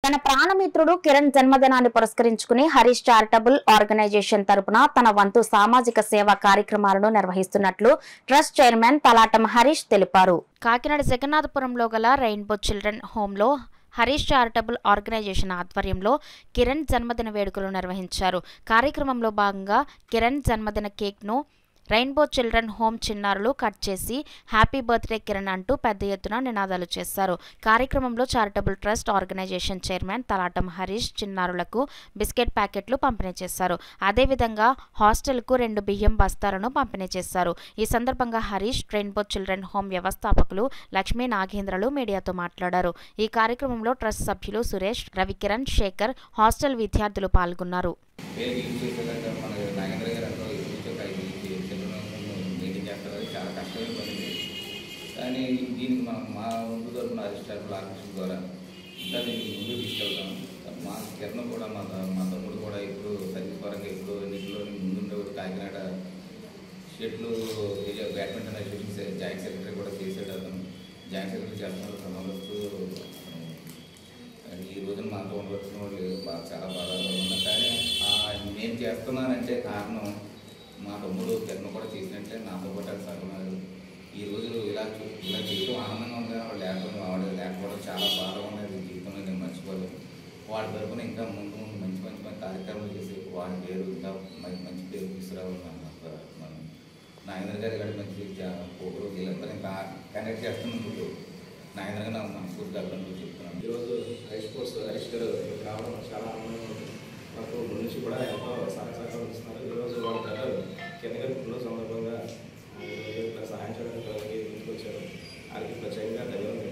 తన ప్రాణమిత్రుడు కిరణ్ జన్మదినాన్ని పురస్కరించుకుని హరీష్ చారిటబుల్ ఆర్గనైజేషన్ తరపున తన వంతు సామాజిక సేవా కార్యక్రమాలను నిర్వహిస్తున్నట్లు ట్రస్ట్ చైర్మన్ తలాటం హరీష్ తెలిపారు కాకినాడ జగన్నాథపురంలో గల రెయిన్బో చిల్డ్రన్ హోంలో హరీష్ చారిటబుల్ ఆర్గనైజేషన్ ఆధ్వర్యంలో కిరణ్ జన్మదిన వేడుకలు నిర్వహించారు కార్యక్రమంలో భాగంగా కిరణ్ జన్మదిన కేక్ను రెయిన్బో చిల్డ్రన్ హోమ్ చిన్నారులు కట్ చేసి హ్యాపీ బర్త్డే కిరణ్ అంటూ పెద్ద ఎత్తున నినాదాలు చేశారు కార్యక్రమంలో charitable trust organization chairman Talatam Harish చిన్నారులకు బిస్కెట్ ప్యాకెట్లు పంపిణీ చేశారు అదేవిధంగా హాస్టల్కు రెండు బియ్యం బస్తాలను పంపిణీ చేశారు ఈ సందర్భంగా హరీష్ రెయిన్బో చిల్డ్రన్ హోమ్ వ్యవస్థాపకులు లక్ష్మీ నాగేంద్రలు మీడియాతో మాట్లాడారు ఈ కార్యక్రమంలో ట్రస్ట్ సభ్యులు సురేష్ రవికిరణ్ శేఖర్ హాస్టల్ విద్యార్థులు పాల్గొన్నారు పేరు యూజ్ చేసేదాకా మన నాగేంద్ర గారు ఎంతో కూర్చొని ఐదు చిల్డ్రన్ మీటింగ్ చేస్తారు అది చాలా కష్టమైన పని ఇది. కానీ దీనికి మనం మా ముందు తరపున అరిస్టాటిల్ ఆర్టిస్ట్ ద్వారా ఇంకా దీనికి ముందు తీసుకెళ్తాం మా కిరణ్ కూడా మా త- మా తమ్ముడు కూడా ఇప్పుడు సర్వీస్ పరంగా ఇప్పుడు నీటిలో ముందుండేవాడు కాకినాడ స్టేట్లో బ్యాడ్మింటన్ అసోసియేషన్ జాయింట్ సెక్రటరీ కూడా చేసాడు అతను జాయింట్ సెక్రటరీ చేస్తున్నారు క్రమవస్తూ ఈ రోజున మాతో ఉండవలసిన వాళ్ళు బాగా చాలా బాధగా ఉన్నారు కానీ ఆ నేను చేస్తున్నానంటే కారణం మా తమ్ముడు కిరణ్ కూడా చేసినట్టే నాతో పాటు అది సగమారు ఈ రోజు ఇలా చూ- ఇలా చేయడం ఆనందంగా ఉంది కానీ వాడు లేకపోవడం వాడు లేకపోవడం చాలా బాధగా ఉన్నది జీవితంలో నేను మర్చిపోలేదు వాడి తరపున ఇంకా ముందు ముందు మంచి మంచి మంచి కార్యక్రమాలు చేసి వాడి పేరు ఇంకా మంచి మంచి పేరు తీసుకురావాలి మనం మనం నాగేంద్ర గారి గారి మంచి ఫోటో వీళ్ళందరూ ఇంకా కనెక్ట్ చేస్తున్నందుకు నాగేంద్ర గారు నాకు మనస్ఫూర్తిగా అభినందనలు చెప్తున్నాను ఈరోజు హై స్పోర్ట్స్ హరీష్ గారు ఇక్కడికి రావడం నాకు చాలా ఆనందంగా ఉంది నాకు ముందు నుంచి కూడా ఎంతో సహాయ సహకారం ఇస్తున్నారు ఈరోజు వాళ్ళ బ్రదర్ కింద గారి పుట్టిన సందర్భంగా ఆ, ఈరోజు ఇక్కడ సహాయం చేయడానికి వాళ్ళకి ముందుకు వచ్చారు వారికి ప్రత్యేకంగా ధన్యవాదాలు